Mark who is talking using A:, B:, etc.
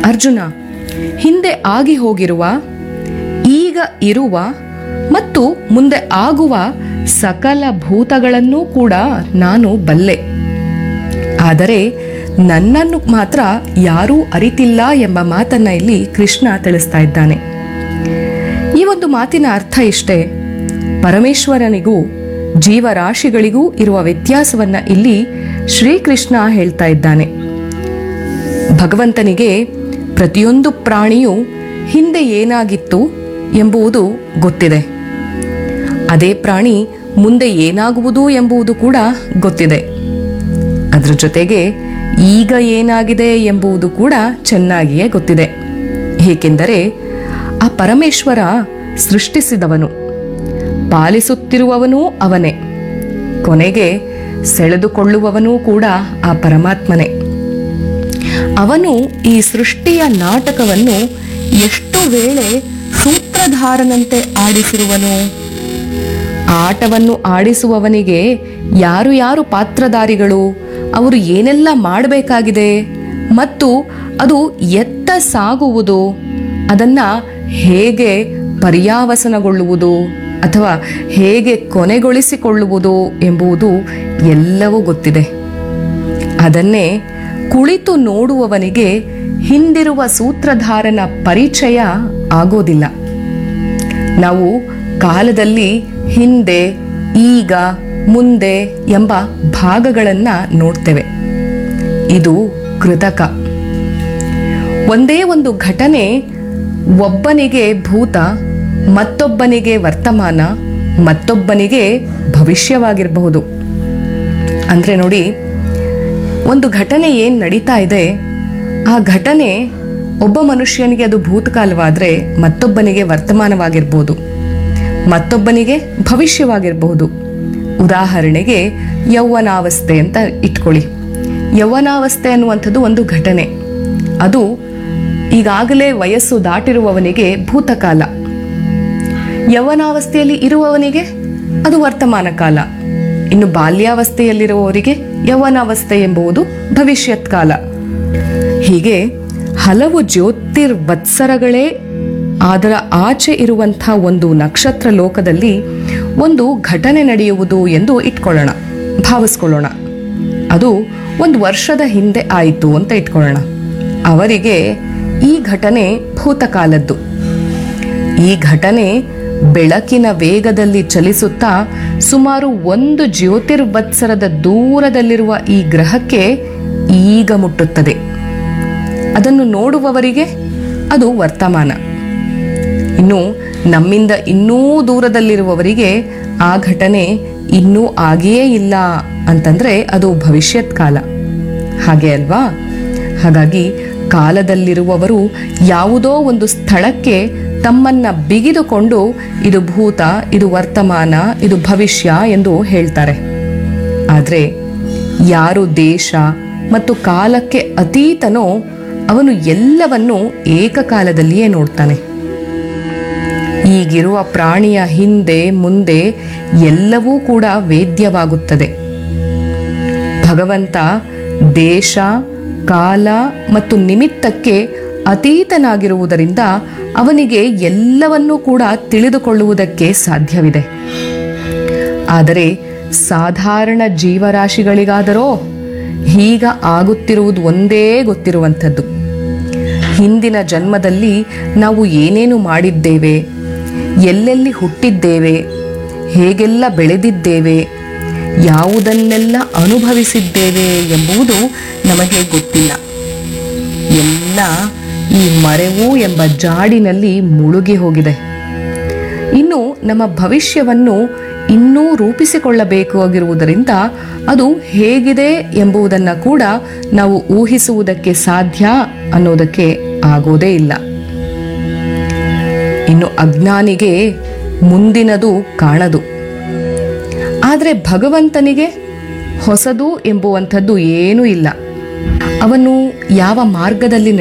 A: ಅರ್ಜುನ ಹಿಂದೆ ಆಗಿ ಹೋಗಿರುವ ಈಗ ಇರುವ ಮತ್ತು ಮುಂದೆ ಆಗುವ ಸಕಲ ಭೂತಗಳನ್ನೂ ಕೂಡ ನಾನು ಬಲ್ಲೆ ಆದರೆ ನನ್ನನ್ನು ಮಾತ್ರ ಯಾರೂ ಅರಿತಿಲ್ಲ ಎಂಬ ಮಾತನ್ನ ಇಲ್ಲಿ ಕೃಷ್ಣ ತಿಳಿಸ್ತಾ ಇದ್ದಾನೆ ಈ ಒಂದು ಮಾತಿನ ಅರ್ಥ ಇಷ್ಟೇ ಪರಮೇಶ್ವರನಿಗೂ ಜೀವರಾಶಿಗಳಿಗೂ ಇರುವ ವ್ಯತ್ಯಾಸವನ್ನ ಇಲ್ಲಿ ಶ್ರೀಕೃಷ್ಣ ಹೇಳ್ತಾ ಇದ್ದಾನೆ ಭಗವಂತನಿಗೆ ಪ್ರತಿಯೊಂದು ಪ್ರಾಣಿಯು ಹಿಂದೆ ಏನಾಗಿತ್ತು ಎಂಬುದು ಗೊತ್ತಿದೆ ಅದೇ ಪ್ರಾಣಿ ಮುಂದೆ ಏನಾಗುವುದು ಎಂಬುದು ಕೂಡ ಗೊತ್ತಿದೆ ಅದರ ಜೊತೆಗೆ ಈಗ ಏನಾಗಿದೆ ಎಂಬುದು ಕೂಡ ಚೆನ್ನಾಗಿಯೇ ಗೊತ್ತಿದೆ ಏಕೆಂದರೆ ಆ ಪರಮೇಶ್ವರ ಸೃಷ್ಟಿಸಿದವನು ಪಾಲಿಸುತ್ತಿರುವವನೂ ಅವನೇ ಕೊನೆಗೆ ಸೆಳೆದುಕೊಳ್ಳುವವನೂ ಕೂಡ ಆ ಪರಮಾತ್ಮನೇ ಅವನು ಈ ಸೃಷ್ಟಿಯ ನಾಟಕವನ್ನು ಎಷ್ಟು ವೇಳೆ ಸೂತ್ರಧಾರನಂತೆ ಆಡಿಸಿರುವನು ಆಟವನ್ನು ಆಡಿಸುವವನಿಗೆ ಯಾರು ಯಾರು ಪಾತ್ರಧಾರಿಗಳು ಅವರು ಏನೆಲ್ಲ ಮಾಡಬೇಕಾಗಿದೆ ಮತ್ತು ಅದು ಎತ್ತ ಸಾಗುವುದು ಅದನ್ನ ಹೇಗೆ ಪರ್ಯಾವಸನಗೊಳ್ಳುವುದು ಅಥವಾ ಹೇಗೆ ಕೊನೆಗೊಳಿಸಿಕೊಳ್ಳುವುದು ಎಂಬುದು ಎಲ್ಲವೂ ಗೊತ್ತಿದೆ ಅದನ್ನೇ ಕುಳಿತು ನೋಡುವವನಿಗೆ ಹಿಂದಿರುವ ಸೂತ್ರಧಾರನ ಪರಿಚಯ ಆಗೋದಿಲ್ಲ ನಾವು ಕಾಲದಲ್ಲಿ ಹಿಂದೆ ಈಗ ಮುಂದೆ ಎಂಬ ಭಾಗಗಳನ್ನ ನೋಡ್ತೇವೆ ಇದು ಕೃತಕ ಒಂದೇ ಒಂದು ಘಟನೆ ಒಬ್ಬನಿಗೆ ಭೂತ ಮತ್ತೊಬ್ಬನಿಗೆ ವರ್ತಮಾನ ಮತ್ತೊಬ್ಬನಿಗೆ ಭವಿಷ್ಯವಾಗಿರಬಹುದು ಅಂದ್ರೆ ನೋಡಿ ಒಂದು ಘಟನೆ ಏನ್ ನಡೀತಾ ಇದೆ ಆ ಘಟನೆ ಒಬ್ಬ ಮನುಷ್ಯನಿಗೆ ಅದು ಭೂತಕಾಲವಾದ್ರೆ ಮತ್ತೊಬ್ಬನಿಗೆ ವರ್ತಮಾನವಾಗಿರ್ಬೋದು ಮತ್ತೊಬ್ಬನಿಗೆ ಭವಿಷ್ಯವಾಗಿರಬಹುದು ಉದಾಹರಣೆಗೆ ಯೌವನಾವಸ್ಥೆ ಅಂತ ಇಟ್ಕೊಳ್ಳಿ ಯೌವನಾವಸ್ಥೆ ಅನ್ನುವಂಥದ್ದು ಒಂದು ಘಟನೆ ಅದು ಈಗಾಗಲೇ ವಯಸ್ಸು ದಾಟಿರುವವನಿಗೆ ಭೂತಕಾಲ ಯೌವನಾವಸ್ಥೆಯಲ್ಲಿ ಇರುವವನಿಗೆ ಅದು ವರ್ತಮಾನ ಕಾಲ ಇನ್ನು ಬಾಲ್ಯಾವಸ್ಥೆಯಲ್ಲಿರುವವರಿಗೆ ಯೌವನಾವಸ್ಥೆ ಎಂಬುದು ಭವಿಷ್ಯತ್ ಕಾಲ ಹೀಗೆ ಹಲವು ಜ್ಯೋತಿರ್ವತ್ಸರಗಳೇ ಅದರ ಆಚೆ ಇರುವಂಥ ಒಂದು ನಕ್ಷತ್ರ ಲೋಕದಲ್ಲಿ ಒಂದು ಘಟನೆ ನಡೆಯುವುದು ಎಂದು ಇಟ್ಕೊಳ್ಳೋಣ ಭಾವಿಸ್ಕೊಳ್ಳೋಣ ಅದು ಒಂದು ವರ್ಷದ ಹಿಂದೆ ಆಯಿತು ಅಂತ ಇಟ್ಕೊಳ್ಳೋಣ ಅವರಿಗೆ ಈ ಘಟನೆ ಭೂತಕಾಲದ್ದು ಈ ಘಟನೆ ಬೆಳಕಿನ ವೇಗದಲ್ಲಿ ಚಲಿಸುತ್ತಾ ಸುಮಾರು ಒಂದು ಜ್ಯೋತಿರ್ವತ್ಸರದ ದೂರದಲ್ಲಿರುವ ಈ ಗ್ರಹಕ್ಕೆ ಈಗ ಮುಟ್ಟುತ್ತದೆ ಅದನ್ನು ನೋಡುವವರಿಗೆ ಅದು ವರ್ತಮಾನ ಇನ್ನು ನಮ್ಮಿಂದ ಇನ್ನೂ ದೂರದಲ್ಲಿರುವವರಿಗೆ ಆ ಘಟನೆ ಇನ್ನೂ ಆಗಿಯೇ ಇಲ್ಲ ಅಂತಂದ್ರೆ ಅದು ಭವಿಷ್ಯತ್ ಕಾಲ ಹಾಗೆ ಅಲ್ವಾ ಹಾಗಾಗಿ ಕಾಲದಲ್ಲಿರುವವರು ಯಾವುದೋ ಒಂದು ಸ್ಥಳಕ್ಕೆ ತಮ್ಮನ್ನ ಬಿಗಿದುಕೊಂಡು ಇದು ಭೂತ ಇದು ವರ್ತಮಾನ ಇದು ಭವಿಷ್ಯ ಎಂದು ಹೇಳ್ತಾರೆ ಆದರೆ ಯಾರು ದೇಶ ಮತ್ತು ಕಾಲಕ್ಕೆ ಅತೀತನೋ ಅವನು ಎಲ್ಲವನ್ನೂ ಏಕಕಾಲದಲ್ಲಿಯೇ ನೋಡ್ತಾನೆ ಈಗಿರುವ ಪ್ರಾಣಿಯ ಹಿಂದೆ ಮುಂದೆ ಎಲ್ಲವೂ ಕೂಡ ವೇದ್ಯವಾಗುತ್ತದೆ ಭಗವಂತ ದೇಶ ಕಾಲ ಮತ್ತು ನಿಮಿತ್ತಕ್ಕೆ ಅತೀತನಾಗಿರುವುದರಿಂದ ಅವನಿಗೆ ಎಲ್ಲವನ್ನೂ ಕೂಡ ತಿಳಿದುಕೊಳ್ಳುವುದಕ್ಕೆ ಸಾಧ್ಯವಿದೆ ಆದರೆ ಸಾಧಾರಣ ಜೀವರಾಶಿಗಳಿಗಾದರೋ ಹೀಗ ಆಗುತ್ತಿರುವುದು ಒಂದೇ ಗೊತ್ತಿರುವಂಥದ್ದು ಹಿಂದಿನ ಜನ್ಮದಲ್ಲಿ ನಾವು ಏನೇನು ಮಾಡಿದ್ದೇವೆ ಎಲ್ಲೆಲ್ಲಿ ಹುಟ್ಟಿದ್ದೇವೆ ಹೇಗೆಲ್ಲ ಬೆಳೆದಿದ್ದೇವೆ ಯಾವುದನ್ನೆಲ್ಲ ಅನುಭವಿಸಿದ್ದೇವೆ ಎಂಬುದು ನಮಗೆ ಗೊತ್ತಿಲ್ಲ ಎಲ್ಲ ಈ ಮರೆವು ಎಂಬ ಜಾಡಿನಲ್ಲಿ ಮುಳುಗಿ ಹೋಗಿದೆ ಇನ್ನು ನಮ್ಮ ಭವಿಷ್ಯವನ್ನು ಇನ್ನೂ ರೂಪಿಸಿಕೊಳ್ಳಬೇಕು ಆಗಿರುವುದರಿಂದ ಅದು ಹೇಗಿದೆ ಎಂಬುದನ್ನು ಕೂಡ ನಾವು ಊಹಿಸುವುದಕ್ಕೆ ಸಾಧ್ಯ ಅನ್ನೋದಕ್ಕೆ ಆಗೋದೇ ಇಲ್ಲ ಇನ್ನು ಅಜ್ಞಾನಿಗೆ ಮುಂದಿನದು ಕಾಣದು ಆದರೆ ಭಗವಂತನಿಗೆ ಹೊಸದು ಎಂಬುವಂಥದ್ದು ಏನೂ ಇಲ್ಲ ಅವನು ಯಾವ ಮಾರ್ಗದಲ್ಲಿ